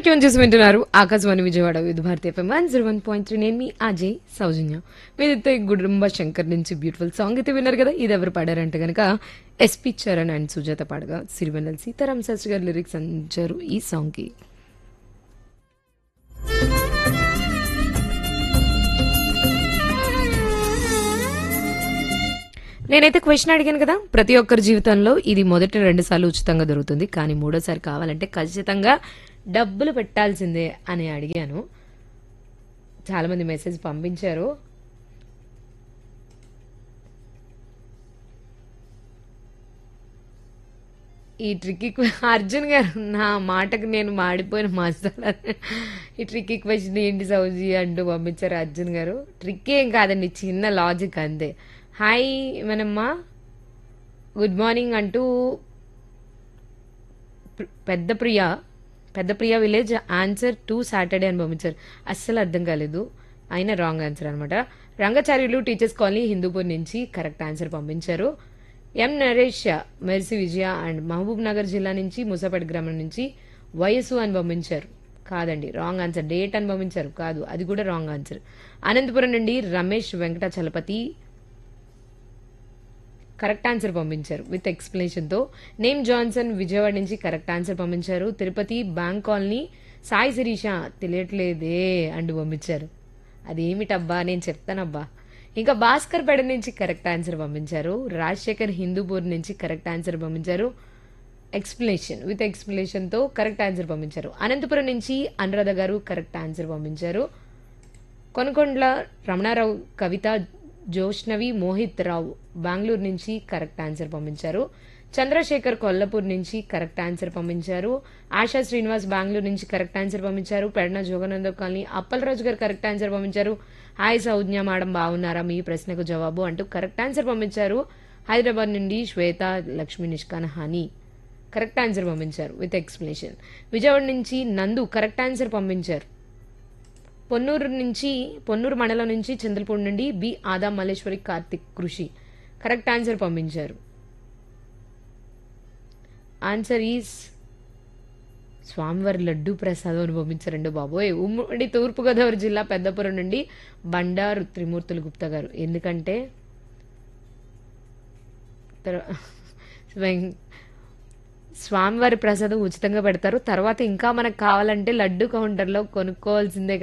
tune చేసి వింటున్నారు Akashvani Vijayawada Vividh Bharati FM one zero one point three నేను మీ అజయ్ సౌజన్య మీరైతే గుడుంబ శంకర్ నుంచి బ్యూటిఫుల్ సాంగ్ అయితే విన్నారు కదా ఇది ఎవరు పాడారంటే కనుక ఎస్పి చరణ్ అండ్ సుజాత పాడగా సిరివెన్నెల సీతారాం శాస్త్రి గారు లిరిక్స్ అందించారు ఈ సాంగ్కి నేనైతే క్వశ్చన్ అడిగాను కదా ప్రతి ఒక్కరి జీవితంలో ఇది మొదటి రెండు సార్లు ఉచితంగా దొరుకుతుంది కానీ మూడోసారి కావాలంటే ఖచ్చితంగా డబ్బులు పెట్టాల్సిందే అని అడిగాను చాలా మంది మెసేజ్ పంపించారు ఈ ట్రిక్కీ అర్జున్ గారు నా మాటకు నేను మాడిపోయిన మసాలా ఈ ట్రిక్కీ క్వశ్చన్ ఏంటి సౌజీ అంటూ పంపించారు అర్జున్ గారు ట్రిక్ ఏం కాదండి చిన్న లాజిక్ అంతే హాయ్ మనమ్మా గుడ్ మార్నింగ్ అంటూ ప్ర- పెద్ద ప్రియ పెద్ద Priya village answer to Saturday అని పంపించారు అస్సలు అర్థం కాలేదు అయినా రాంగ్ ఆన్సర్ అనమాట రంగాచార్యులు టీచర్స్ కాలనీ హిందూపూర్ నుంచి కరెక్ట్ ఆన్సర్ పంపించారు M Naresh Mercy Vijaya and Mahabubnagar జిల్లా నుంచి ముసాపేట గ్రామం నుంచి వయసు అని పంపించారు కాదండి రాంగ్ ఆన్సర్ డేట్ అని పంపించారు కాదు అది కూడా రాంగ్ ఆన్సర్ అనంతపురం నుండి రమేష్ వెంకట చలపతి కరెక్ట్ ఆన్సర్ పంపించారు విత్ ఎక్స్ప్లెనేషన్తో నేమ్ జాన్సన్ విజయవాడ నుంచి కరెక్ట్ ఆన్సర్ పంపించారు తిరుపతి బ్యాంక్ కాలనీ సాయి శిరీష తెలియట్లేదే అంటూ పంపించారు అదేమిటబ్బా నేను చెప్తానబ్బా ఇంకా భాస్కర్ పేడ నుంచి కరెక్ట్ ఆన్సర్ పంపించారు రాజశేఖర్ హిందూపూర్ నుంచి కరెక్ట్ ఆన్సర్ పంపించారు ఎక్స్ప్లెనేషన్ విత్ ఎక్స్ప్లెనేషన్తో కరెక్ట్ ఆన్సర్ పంపించారు అనంతపురం నుంచి అనురాధ గారు కరెక్ట్ ఆన్సర్ పంపించారు కొనకొండ్ల రమణారావు కవిత జోష్నవి మోహిత్ రావు బెంగళూరు నుంచి కరెక్ట్ ఆన్సర్ పంపించారు చంద్రశేఖర్ కొల్లాపూర్ నుంచి కరెక్ట్ ఆన్సర్ పంపించారు ఆశా శ్రీనివాస్ బెంగళూరు నుంచి కరెక్ట్ ఆన్సర్ పంపించారు Pedana జోగనంద colony Appalaraju garu correct answer పంపించారు హాయ్ సౌజ్ఞ మేడం బాగున్నారా మీ ప్రశ్నకు జవాబు అంటూ కరెక్ట్ ఆన్సర్ పంపించారు హైదరాబాద్ నుండి శ్వేత లక్ష్మీ నిష్కాన్ హనీ కరెక్ట్ ఆన్సర్ పంపించారు విత్ ఎక్స్ప్లెనేషన్ విజయవాడ నుంచి నందు కరెక్ట్ ఆన్సర్ పంపించారు పొన్నూరు నుంచి పొన్నూరు మండలం నుంచి చంద్రపూడి నుండి బి ఆదా మల్లేశ్వరి కార్తిక్ కృషి కరెక్ట్ ఆన్సర్ పంపించారు ఆన్సర్ ఈజ్ స్వామివారి లడ్డు ప్రసాదం అని పంపించారండి బాబోయ్ ఉమ్మడి తూర్పుగోదావరి జిల్లా పెద్దపురం నుండి బండారు త్రిమూర్తులు గుప్తా గారు ఎందుకంటే తర్వా- వెం- స్వామివారి ప్రసాదం ఉచితంగా పెడతారు తర్వాత ఇంకా మనకు కావాలంటే లడ్డు కౌంటర్లో కొనుక్కోవాల్సిందే